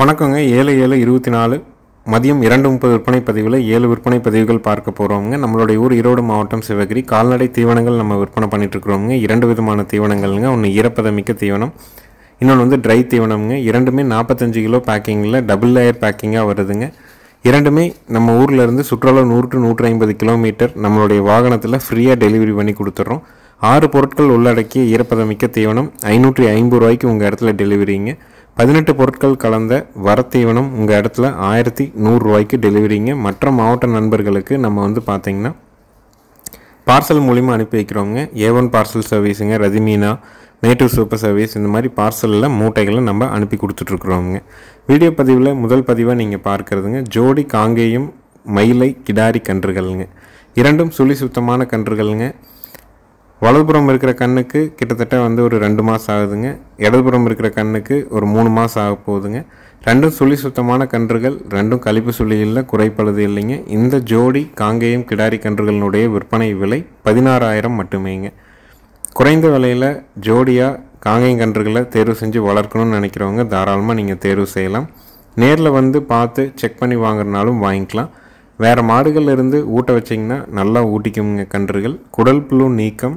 வணக்கங்க ஏழு ஏழு இருபத்தி நாலு மதியம் இரண்டு முப்பது விற்பனை பதிவில் ஏழு விற்பனை பதிவுகள் பார்க்க போகிறோங்க நம்மளுடைய ஊர் ஈரோடு மாவட்டம் சிவகிரி கால்நடை தீவனங்கள் நம்ம விற்பனை பண்ணிட்டு இருக்கிறோங்க இரண்டு விதமான தீவனங்கள்ங்க ஒன்று ஈரப்பதமிக்க தீவனம் இன்னொன்று வந்து ட்ரை தீவனம்ங்க இரண்டுமே நாற்பத்தஞ்சு கிலோ பேக்கிங்கில் டபுள் லேயர் பேக்கிங்காக வருதுங்க இரண்டுமே நம்ம ஊரில் இருந்து சுற்றுலா நூறு டு நூற்றி ஐம்பது கிலோமீட்டர் நம்மளுடைய வாகனத்தில் ஃப்ரீயாக டெலிவரி பண்ணி கொடுத்துட்றோம் ஆறு பொருட்கள் உள்ளடக்கிய ஈரப்பதமிக்க தீவனம் ஐநூற்றி ஐம்பது ரூபாய்க்கு உங்கள் இடத்துல டெலிவரிங்க பதினெட்டு பொருட்கள் கலந்த வரத்தீவனம் உங்கள் இடத்துல ஆயிரத்தி நூறுரூவாய்க்கு டெலிவரிங்க மற்ற மாவட்ட நண்பர்களுக்கு நம்ம வந்து பார்த்தீங்கன்னா பார்சல் மூலிமா அனுப்பி வைக்கிறோங்க ஏ ஒன் பார்சல் சர்வீஸுங்க ரதிமீனா நேட்டிவ் சூப்பர் சர்வீஸ் இந்த மாதிரி பார்சலில் மூட்டைகளை நம்ம அனுப்பி கொடுத்துட்ருக்குறோங்க வீடியோ பதிவில் முதல் பதிவாக நீங்கள் பார்க்குறதுங்க ஜோடி காங்கேயம் மயிலை கிடாரி கன்றுகள்ங்க இரண்டும் சுழி சுத்தமான கன்றுகள்ங்க வலதுபுறம் இருக்கிற கண்ணுக்கு கிட்டத்தட்ட வந்து ஒரு ரெண்டு மாதம் ஆகுதுங்க இடதுபுறம் இருக்கிற கண்ணுக்கு ஒரு மூணு மாதம் ஆக போகுதுங்க ரெண்டும் சுழி சுத்தமான கன்றுகள் ரெண்டும் கழிப்பு சுழி இல்லை குறைப்பழுது இல்லைங்க இந்த ஜோடி காங்கேயம் கிடாரி கன்றுகளினுடைய விற்பனை விலை பதினாறாயிரம் மட்டுமேங்க குறைந்த விலையில் ஜோடியாக காங்கேயம் கன்றுகளை தேர்வு செஞ்சு வளர்க்கணும்னு நினைக்கிறவங்க தாராளமாக நீங்கள் தேர்வு செய்யலாம் நேரில் வந்து பார்த்து செக் பண்ணி வாங்குறனாலும் வாங்கிக்கலாம் வேறு மாடுகள் இருந்து ஊட்ட வச்சிங்கன்னா நல்லா ஊட்டிக்குங்க கன்றுகள் குடல் புழு நீக்கம்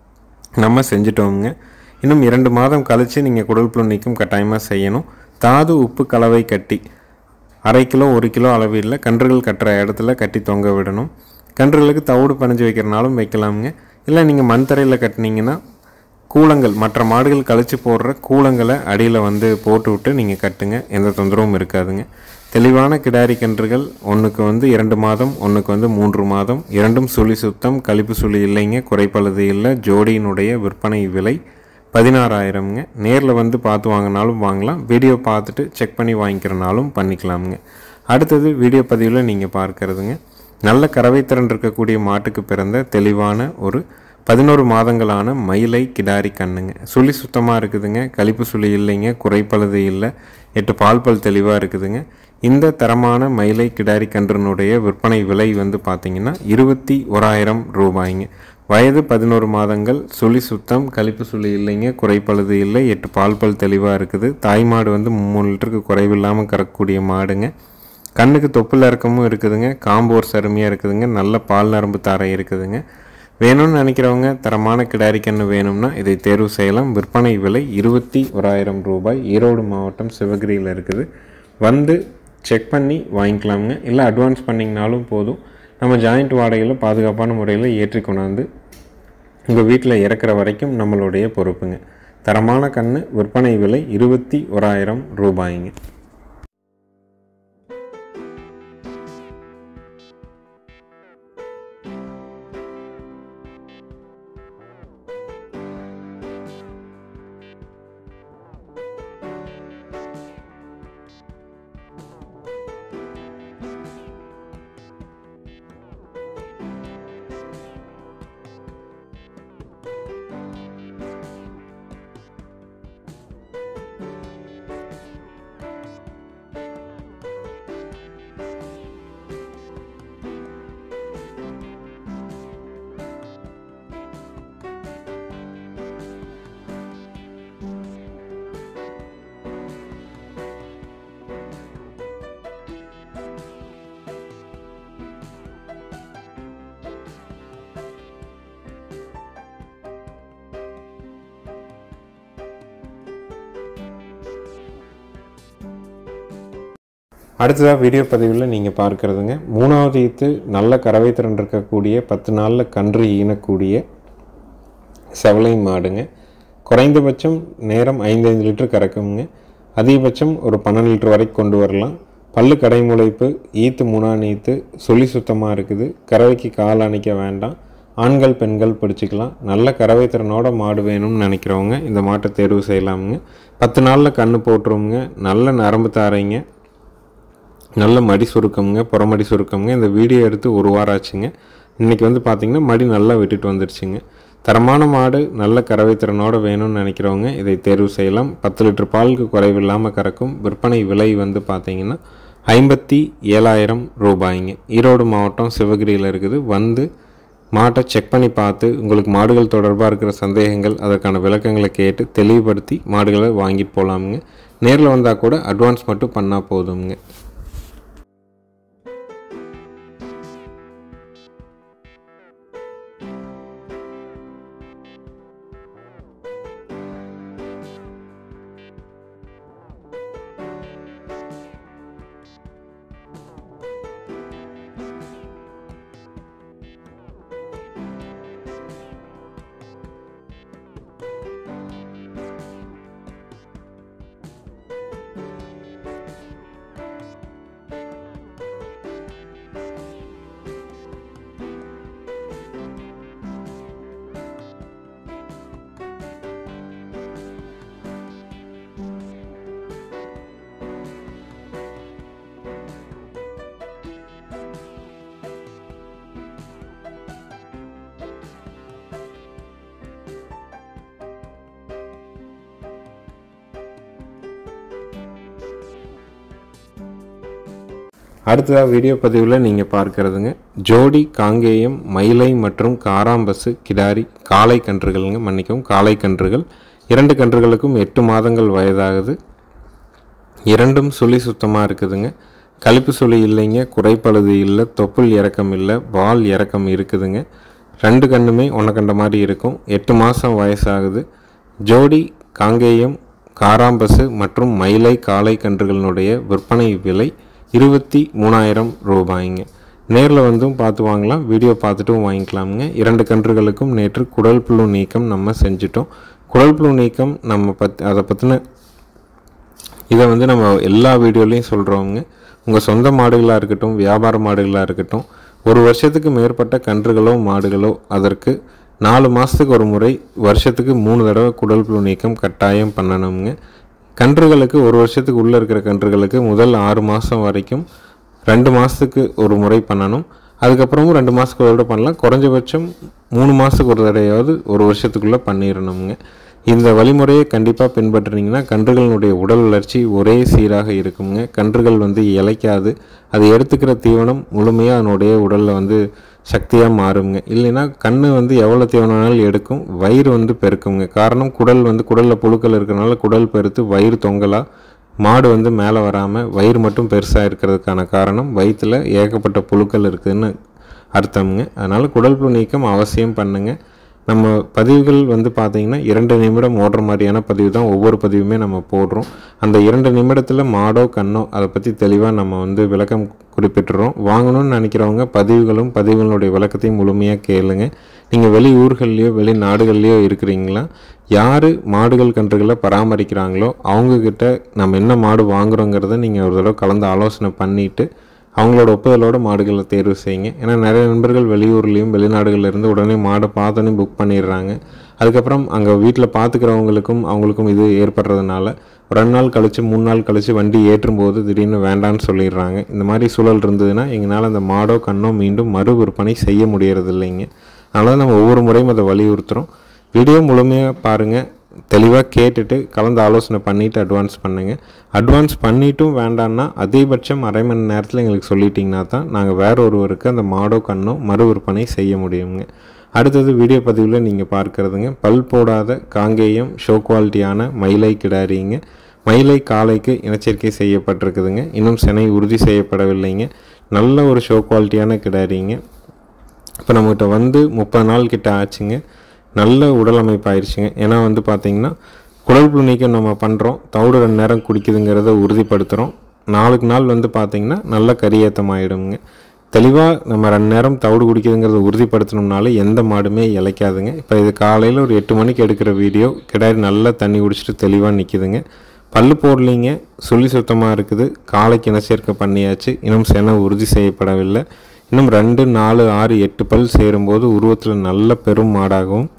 நம்ம செஞ்சுட்டோங்க இன்னும் இரண்டு மாதம் கழித்து நீங்கள் குடல் புழு நீக்கம் கட்டாயமாக செய்யணும் தாது உப்பு கலவை கட்டி அரை கிலோ ஒரு கிலோ அளவில் கன்றுகள் கட்டுற இடத்துல கட்டி தொங்க விடணும் கன்றுகளுக்கு தவிடு பணிஞ்சு வைக்கிறனாலும் வைக்கலாமுங்க இல்லை நீங்கள் மண் தரையில் கட்டினீங்கன்னா கூலங்கள் மற்ற மாடுகள் கழிச்சு போடுற கூலங்களை அடியில் வந்து போட்டு விட்டு நீங்கள் கட்டுங்க எந்த தொந்தரவும் இருக்காதுங்க தெளிவான கிடாரி கன்றுகள் ஒன்றுக்கு வந்து இரண்டு மாதம் ஒன்றுக்கு வந்து மூன்று மாதம் இரண்டும் சுழி சுத்தம் கழிப்பு சுழி இல்லைங்க குறைப்பழுது இல்லை ஜோடியினுடைய விற்பனை விலை பதினாறாயிரம்ங்க நேரில் வந்து பார்த்து வாங்கினாலும் வாங்கலாம் வீடியோ பார்த்துட்டு செக் பண்ணி வாங்கிக்கிறனாலும் பண்ணிக்கலாமுங்க அடுத்தது வீடியோ பதிவில் நீங்கள் பார்க்கறதுங்க நல்ல கறவைத்திறன் இருக்கக்கூடிய மாட்டுக்கு பிறந்த தெளிவான ஒரு பதினோரு மாதங்களான மயிலை கிடாரி கண்ணுங்க சுழி சுத்தமாக இருக்குதுங்க கழிப்பு சுழி இல்லைங்க குறைப்பழுது இல்லை எட்டு பால் பல் தெளிவாக இருக்குதுங்க இந்த தரமான மயிலை கிடாரி கன்றுனுடைய விற்பனை விலை வந்து பார்த்தீங்கன்னா இருபத்தி ஓராயிரம் ரூபாய்ங்க வயது பதினோரு மாதங்கள் சுழி சுத்தம் கழிப்பு சுழி இல்லைங்க குறைப்பழுது இல்லை எட்டு பால் பல் தெளிவாக இருக்குது தாய் மாடு வந்து மூணு லிட்டருக்கு குறைவில்லாமல் கறக்கக்கூடிய மாடுங்க கண்ணுக்கு தொப்புல இறக்கமும் இருக்குதுங்க காம்போர் சருமையாக இருக்குதுங்க நல்ல பால் நரம்பு தாரை இருக்குதுங்க வேணும்னு நினைக்கிறவங்க தரமான கிடாரி கன்று வேணும்னா இதை தேர்வு செய்யலாம் விற்பனை விலை இருபத்தி ஓராயிரம் ரூபாய் ஈரோடு மாவட்டம் சிவகிரியில் இருக்குது வந்து செக் பண்ணி வாங்கிக்கலாமுங்க இல்லை அட்வான்ஸ் பண்ணிங்கனாலும் போதும் நம்ம ஜாயிண்ட் வாடகையில் பாதுகாப்பான முறையில் ஏற்றி கொண்டாந்து உங்கள் வீட்டில் இறக்குற வரைக்கும் நம்மளுடைய பொறுப்புங்க தரமான கன்று விற்பனை விலை இருபத்தி ஓராயிரம் ரூபாய்ங்க அடுத்ததாக வீடியோ பதிவில் நீங்கள் பார்க்குறதுங்க மூணாவது ஈத்து நல்ல கறவை திறன் இருக்கக்கூடிய பத்து நாளில் கன்று ஈனக்கூடிய செவலை மாடுங்க குறைந்தபட்சம் நேரம் ஐந்து ஐந்து லிட்டர் கறக்குங்க அதிகபட்சம் ஒரு பன்னெண்டு லிட்டர் வரைக்கும் கொண்டு வரலாம் பல்லு கடை முளைப்பு ஈத்து மூணான் ஈத்து சொல்லி சுத்தமாக இருக்குது கறவைக்கு கால் அணைக்க வேண்டாம் ஆண்கள் பெண்கள் பிடிச்சிக்கலாம் நல்ல கறவை திறனோட மாடு வேணும்னு நினைக்கிறவங்க இந்த மாட்டை தேர்வு செய்யலாமுங்க பத்து நாளில் கன்று போட்டுருவோங்க நல்ல நரம்பு தாரைங்க நல்ல மடி சுருக்கம்ங்க புறமடி சுருக்கம்ங்க இந்த வீடியோ எடுத்து ஒரு வாரம் ஆச்சுங்க இன்றைக்கி வந்து பார்த்திங்கன்னா மடி நல்லா விட்டுட்டு வந்துருச்சுங்க தரமான மாடு நல்ல கறவை திறனோடு வேணும்னு நினைக்கிறவங்க இதை தேர்வு செய்யலாம் பத்து லிட்டர் பாலுக்கு குறைவில்லாமல் கறக்கும் விற்பனை விலை வந்து பார்த்திங்கன்னா ஐம்பத்தி ஏழாயிரம் ரூபாய்ங்க ஈரோடு மாவட்டம் சிவகிரியில் இருக்குது வந்து மாட்டை செக் பண்ணி பார்த்து உங்களுக்கு மாடுகள் தொடர்பாக இருக்கிற சந்தேகங்கள் அதற்கான விளக்கங்களை கேட்டு தெளிவுபடுத்தி மாடுகளை வாங்கிட்டு போகலாமுங்க நேரில் வந்தால் கூட அட்வான்ஸ் மட்டும் பண்ணால் போதுங்க அடுத்ததாக வீடியோ பதிவில் நீங்கள் பார்க்கறதுங்க ஜோடி காங்கேயம் மயிலை மற்றும் காராம்பசு கிடாரி காளை கன்றுகள்ங்க மன்னிக்கவும் காளை கன்றுகள் இரண்டு கன்றுகளுக்கும் எட்டு மாதங்கள் வயதாகுது இரண்டும் சுழி சுத்தமாக இருக்குதுங்க கழிப்பு சுழி இல்லைங்க குறைப்பழுது இல்லை தொப்புள் இறக்கம் இல்லை வால் இறக்கம் இருக்குதுங்க ரெண்டு கண்ணுமே ஒன்றை கண்ட மாதிரி இருக்கும் எட்டு மாதம் வயசாகுது ஜோடி காங்கேயம் காராம்பசு மற்றும் மயிலை காளை கன்றுகளினுடைய விற்பனை விலை இருபத்தி மூணாயிரம் ரூபாய்ங்க நேரில் வந்தும் பார்த்து வாங்கலாம் வீடியோ பார்த்துட்டும் வாங்கிக்கலாமுங்க இரண்டு கன்றுகளுக்கும் நேற்று குடல் புழு நீக்கம் நம்ம செஞ்சிட்டோம் குடல் புழு நீக்கம் நம்ம பத் அதை பற்றின இதை வந்து நம்ம எல்லா வீடியோலையும் சொல்கிறோங்க உங்கள் சொந்த மாடுகளாக இருக்கட்டும் வியாபார மாடுகளாக இருக்கட்டும் ஒரு வருஷத்துக்கு மேற்பட்ட கன்றுகளோ மாடுகளோ அதற்கு நாலு மாதத்துக்கு ஒரு முறை வருஷத்துக்கு மூணு தடவை குடல் புழு நீக்கம் கட்டாயம் பண்ணணுங்க கன்றுகளுக்கு ஒரு வருஷத்துக்கு உள்ளே இருக்கிற கன்றுகளுக்கு முதல் ஆறு மாதம் வரைக்கும் ரெண்டு மாதத்துக்கு ஒரு முறை பண்ணணும் அதுக்கப்புறமும் ரெண்டு மாதத்துக்கு ஒரு தடவை பண்ணலாம் குறைஞ்சபட்சம் மூணு மாதத்துக்கு ஒரு தடவையாவது ஒரு வருஷத்துக்குள்ளே பண்ணிடணுங்க இந்த வழிமுறையை கண்டிப்பாக பின்பற்றுனீங்கன்னா கன்றுகளினுடைய உடல் வளர்ச்சி ஒரே சீராக இருக்குங்க கன்றுகள் வந்து இளைக்காது அது எடுத்துக்கிற தீவனம் முழுமையாக அதனுடைய உடலில் வந்து சக்தியாக மாறுங்க இல்லைன்னா கண் வந்து எவ்வளோ தீவனம்னாலும் எடுக்கும் வயிறு வந்து பெருக்குங்க காரணம் குடல் வந்து குடலில் புழுக்கள் இருக்கிறனால குடல் பெருத்து வயிறு தொங்கலாக மாடு வந்து மேலே வராமல் வயிறு மட்டும் பெருசாக இருக்கிறதுக்கான காரணம் வயிற்றில் ஏகப்பட்ட புழுக்கள் இருக்குதுன்னு அர்த்தம்ங்க அதனால் குடல் புழு நீக்கம் அவசியம் பண்ணுங்க நம்ம பதிவுகள் வந்து பார்த்தீங்கன்னா இரண்டு நிமிடம் ஓடுற மாதிரியான பதிவு தான் ஒவ்வொரு பதிவுமே நம்ம போடுறோம் அந்த இரண்டு நிமிடத்தில் மாடோ கண்ணோ அதை பற்றி தெளிவாக நம்ம வந்து விளக்கம் குறிப்பிட்டுறோம் வாங்கணும்னு நினைக்கிறவங்க பதிவுகளும் பதிவுகளுடைய விளக்கத்தையும் முழுமையாக கேளுங்க நீங்கள் வெளி ஊர்கள்லையோ வெளி நாடுகள்லையோ இருக்கிறீங்களா யார் மாடுகள் கன்றுகளை பராமரிக்கிறாங்களோ அவங்கக்கிட்ட நம்ம என்ன மாடு வாங்குறோங்கிறத நீங்கள் ஒரு தடவை கலந்து ஆலோசனை பண்ணிவிட்டு அவங்களோட ஒப்புதலோட மாடுகளை தேர்வு செய்யுங்க ஏன்னா நிறைய நண்பர்கள் வெளியூர்லேயும் வெளிநாடுகள்ல இருந்து உடனே மாடை பார்த்தோன்னே புக் பண்ணிடுறாங்க அதுக்கப்புறம் அங்கே வீட்டில் பார்த்துக்கிறவங்களுக்கும் அவங்களுக்கும் இது ஏற்படுறதுனால ஒரு ரெண்டு நாள் கழித்து மூணு நாள் கழித்து வண்டி ஏற்றும் போது திடீர்னு வேண்டான்னு சொல்லிடுறாங்க இந்த மாதிரி சூழல் இருந்ததுன்னா எங்களால் அந்த மாடோ கண்ணோ மீண்டும் மறு விற்பனை செய்ய முடியறது இல்லைங்க அதனால் நம்ம ஒவ்வொரு முறையும் அதை வலியுறுத்துகிறோம் வீடியோ முழுமையாக பாருங்கள் தெளிவாக கேட்டுட்டு கலந்து ஆலோசனை பண்ணிவிட்டு அட்வான்ஸ் பண்ணுங்கள் அட்வான்ஸ் பண்ணிட்டும் வேண்டான்னா அதிகபட்சம் அரை மணி நேரத்தில் எங்களுக்கு சொல்லிட்டிங்கன்னா தான் நாங்கள் வேற ஒருவருக்கு அந்த மாடோ கண்ணோ மறு விற்பனை செய்ய முடியுங்க அடுத்தது வீடியோ பதிவில் நீங்கள் பார்க்குறதுங்க பல் போடாத காங்கேயம் ஷோ குவாலிட்டியான மயிலை கிடாரிங்க மயிலை காளைக்கு இனச்சேர்க்கை செய்யப்பட்டிருக்குதுங்க இன்னும் சினை உறுதி செய்யப்படவில்லைங்க நல்ல ஒரு ஷோ குவாலிட்டியான கிடாரிங்க இப்போ நம்மகிட்ட வந்து முப்பது நாள் கிட்ட ஆச்சுங்க நல்ல உடல் அமைப்பு ஆயிடுச்சுங்க ஏன்னா வந்து பார்த்தீங்கன்னா குடல் புழு நீக்கம் நம்ம பண்ணுறோம் தவிடு ரெண்டு நேரம் குடிக்குதுங்கிறத உறுதிப்படுத்துகிறோம் நாளுக்கு நாள் வந்து பார்த்தீங்கன்னா நல்ல கரியேத்தம் ஆகிடுங்க தெளிவாக நம்ம ரெண்டு நேரம் தவிடு குடிக்குதுங்கிறத உறுதிப்படுத்தணும்னால எந்த மாடுமே இளைக்காதுங்க இப்போ இது காலையில் ஒரு எட்டு மணிக்கு எடுக்கிற வீடியோ கிடாரி நல்லா தண்ணி குடிச்சிட்டு தெளிவாக நிற்கிதுங்க பல்லு போடலிங்க சொல்லி சுத்தமாக இருக்குது காலைக்கு இனச்சேர்க்கை பண்ணியாச்சு இன்னும் செனை உறுதி செய்யப்படவில்லை இன்னும் ரெண்டு நாலு ஆறு எட்டு பல் சேரும்போது உருவத்தில் நல்ல பெரும் மாடாகவும்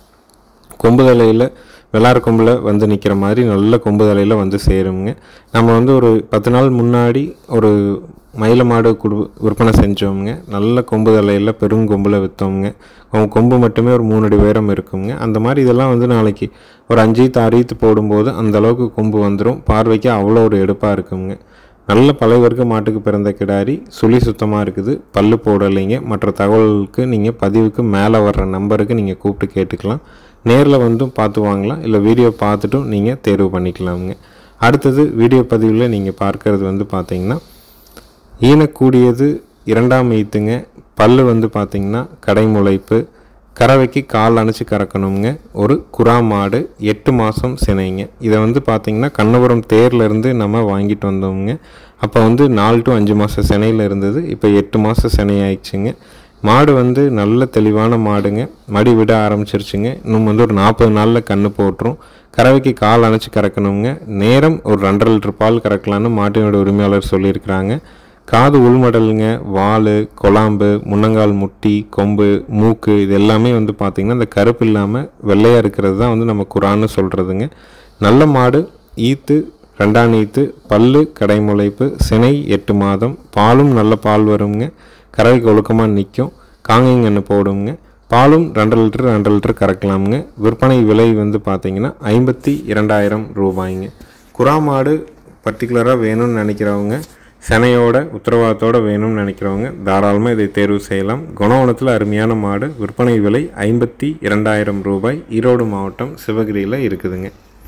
கொம்பு தலையில் வெள்ளார் கொம்பில் வந்து நிற்கிற மாதிரி நல்ல கொம்பு தலையில் வந்து சேருங்க நம்ம வந்து ஒரு பத்து நாள் முன்னாடி ஒரு மயில மாடு குடு விற்பனை செஞ்சோங்க நல்ல கொம்பு தலையில் பெருங்கொம்பில் விற்றோங்க அவங்க கொம்பு மட்டுமே ஒரு மூணு அடி உயரம் இருக்குங்க அந்த மாதிரி இதெல்லாம் வந்து நாளைக்கு ஒரு அஞ்சு தாரீத்து போடும்போது அந்த அளவுக்கு கொம்பு வந்துடும் பார்வைக்கு அவ்வளோ ஒரு எடுப்பாக இருக்குங்க நல்ல பல வர்க்க மாட்டுக்கு பிறந்த கிடாரி சுழி சுத்தமாக இருக்குது பல்லு போடலைங்க மற்ற தகவல்களுக்கு நீங்கள் பதிவுக்கு மேலே வர்ற நம்பருக்கு நீங்கள் கூப்பிட்டு கேட்டுக்கலாம் நேரில் வந்தும் பார்த்து வாங்கலாம் இல்லை வீடியோ பார்த்துட்டும் நீங்கள் தேர்வு பண்ணிக்கலாமுங்க அடுத்தது வீடியோ பதிவில் நீங்கள் பார்க்கறது வந்து பார்த்தீங்கன்னா ஈனக்கூடியது இரண்டாம் ஈத்துங்க பல்லு வந்து பார்த்தீங்கன்னா கடைமுளைப்பு கறவைக்கு கால் அணைச்சி கறக்கணுங்க ஒரு குறா மாடு எட்டு மாதம் சினைங்க இதை வந்து பார்த்திங்கன்னா கண்ணபுரம் தேர்லேருந்து நம்ம வாங்கிட்டு வந்தோமுங்க அப்போ வந்து நாலு டு அஞ்சு மாதம் சினையில் இருந்தது இப்போ எட்டு மாதம் சினை ஆயிடுச்சுங்க மாடு வந்து நல்ல தெளிவான மாடுங்க மடி விட ஆரம்பிச்சிருச்சுங்க இன்னும் வந்து ஒரு நாற்பது நாளில் கன்று போட்டுரும் கறவைக்கு கால் அணைச்சி கறக்கணுங்க நேரம் ஒரு ரெண்டரை லிட்டர் பால் கறக்கலான்னு மாட்டினோட உரிமையாளர் சொல்லியிருக்கிறாங்க காது உள்மடலுங்க வால் கொலாம்பு முன்னங்கால் முட்டி கொம்பு மூக்கு இது எல்லாமே வந்து பார்த்திங்கன்னா இந்த கருப்பு இல்லாமல் வெள்ளையாக இருக்கிறது தான் வந்து நம்ம குரான்னு சொல்கிறதுங்க நல்ல மாடு ஈத்து ரெண்டாம் ஈத்து பல்லு கடைமுளைப்பு சினை எட்டு மாதம் பாலும் நல்ல பால் வருங்க கறவைக்கு ஒழுக்கமாக நிற்கும் காங்கைங்கன்னு போடுங்க பாலும் ரெண்டு லிட்டர் ரெண்டு லிட்டர் கறக்கலாமுங்க விற்பனை விலை வந்து பார்த்திங்கன்னா ஐம்பத்தி இரண்டாயிரம் ரூபாய்ங்க குறா மாடு பர்டிகுலராக வேணும்னு நினைக்கிறவங்க செனையோட உத்தரவாதத்தோட வேணும்னு நினைக்கிறவங்க தாராளமாக இதை தேர்வு செய்யலாம் குணவனத்தில் அருமையான மாடு விற்பனை விலை ஐம்பத்தி இரண்டாயிரம் ரூபாய் ஈரோடு மாவட்டம் சிவகிரியில் இருக்குதுங்க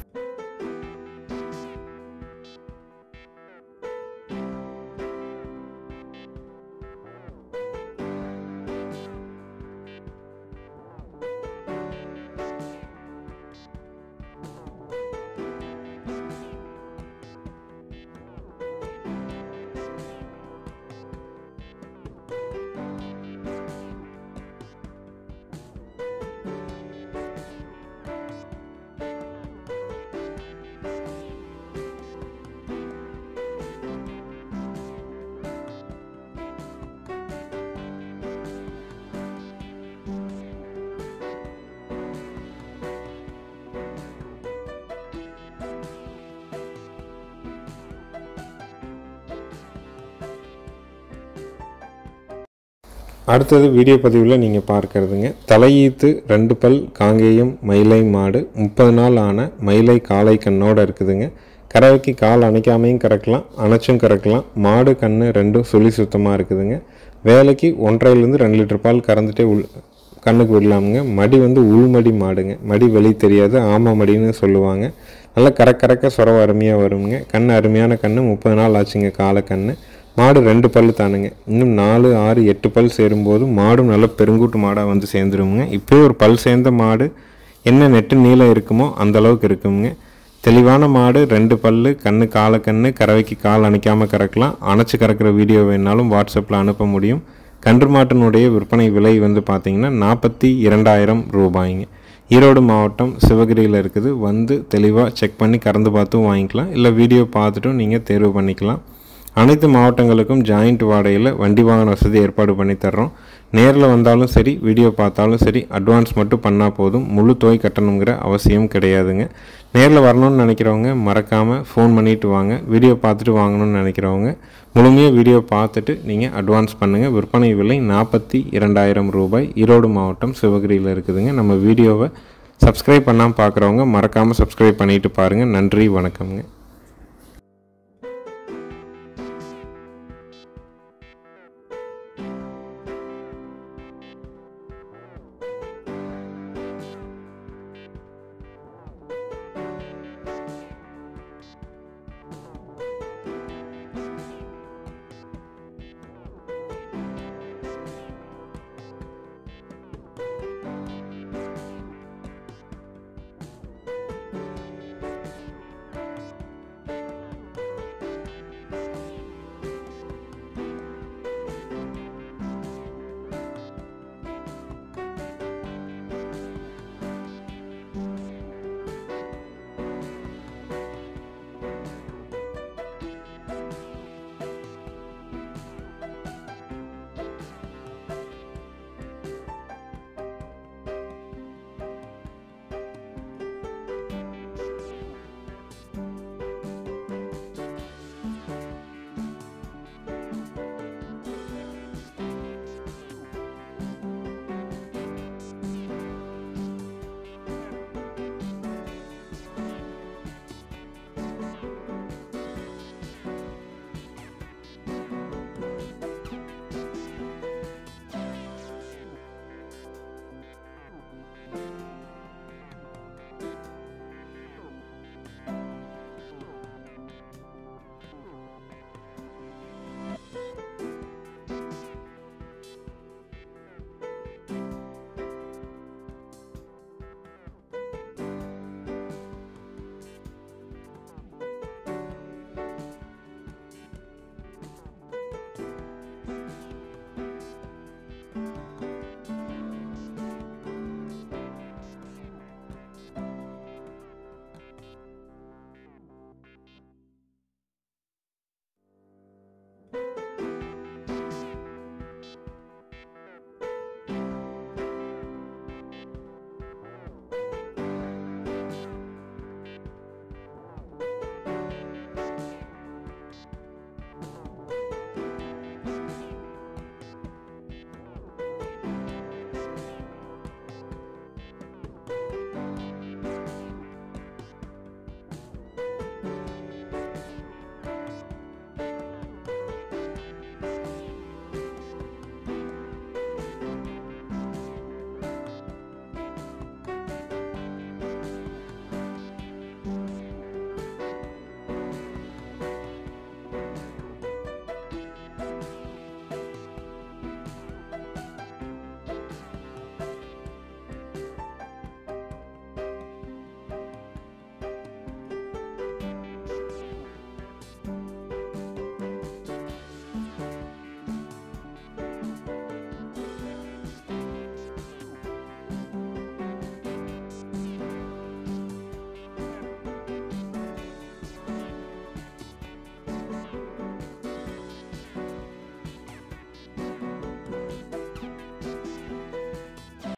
அடுத்தது வீடியோ பதிவில் நீங்கள் பார்க்கறதுங்க தலையீத்து ரெண்டு பல் காங்கேயம் மயிலை மாடு முப்பது நாள் ஆன மயிலை காளை கண்ணோட இருக்குதுங்க கறவைக்கு கால் அணைக்காமையும் கறக்கலாம் அணைச்சும் கறக்கலாம் மாடு கண்ணு ரெண்டும் சுழி சுத்தமாக இருக்குதுங்க வேலைக்கு ஒன்றரைலேருந்து ரெண்டு லிட்டர் பால் கறந்துட்டே உள் கண்ணுக்கு விடலாமுங்க மடி வந்து உள்மடி மாடுங்க மடி வெளி தெரியாது ஆமா மடின்னு சொல்லுவாங்க நல்லா கறக்க கறக்க சொரவ அருமையாக வருங்க கண் அருமையான கண்ணு முப்பது நாள் ஆச்சுங்க காலை கண்ணு மாடு ரெண்டு பல்லு தானுங்க இன்னும் நாலு ஆறு எட்டு பல் சேரும்போது மாடும் நல்ல பெருங்கூட்டு மாடாக வந்து சேர்ந்துருமுங்க இப்போயே ஒரு பல் சேர்ந்த மாடு என்ன நெட்டு நீளம் இருக்குமோ அந்த அளவுக்கு இருக்குங்க தெளிவான மாடு ரெண்டு பல்லு கண்ணு காலை கண்ணு கறவைக்கு கால் அணைக்காமல் கறக்கலாம் அணைச்சி கறக்கிற வீடியோ வேணாலும் வாட்ஸ்அப்பில் அனுப்ப முடியும் கன்று மாட்டினுடைய விற்பனை விலை வந்து பார்த்தீங்கன்னா நாற்பத்தி இரண்டாயிரம் ரூபாய்ங்க ஈரோடு மாவட்டம் சிவகிரியில் இருக்குது வந்து தெளிவாக செக் பண்ணி கறந்து பார்த்தும் வாங்கிக்கலாம் இல்லை வீடியோ பார்த்துட்டும் நீங்கள் தேர்வு பண்ணிக்கலாம் அனைத்து மாவட்டங்களுக்கும் ஜாயிண்ட் வாடகையில் வண்டி வாகன வசதி ஏற்பாடு பண்ணி தர்றோம் நேரில் வந்தாலும் சரி வீடியோ பார்த்தாலும் சரி அட்வான்ஸ் மட்டும் பண்ணால் போதும் முழு தொகை கட்டணுங்கிற அவசியம் கிடையாதுங்க நேரில் வரணும்னு நினைக்கிறவங்க மறக்காமல் ஃபோன் பண்ணிட்டு வாங்க வீடியோ பார்த்துட்டு வாங்கணும்னு நினைக்கிறவங்க முழுமையாக வீடியோ பார்த்துட்டு நீங்கள் அட்வான்ஸ் பண்ணுங்கள் விற்பனை விலை நாற்பத்தி இரண்டாயிரம் ரூபாய் ஈரோடு மாவட்டம் சிவகிரியில் இருக்குதுங்க நம்ம வீடியோவை சப்ஸ்கிரைப் பண்ணாமல் பார்க்குறவங்க மறக்காமல் சப்ஸ்கிரைப் பண்ணிட்டு பாருங்கள் நன்றி வணக்கம்ங்க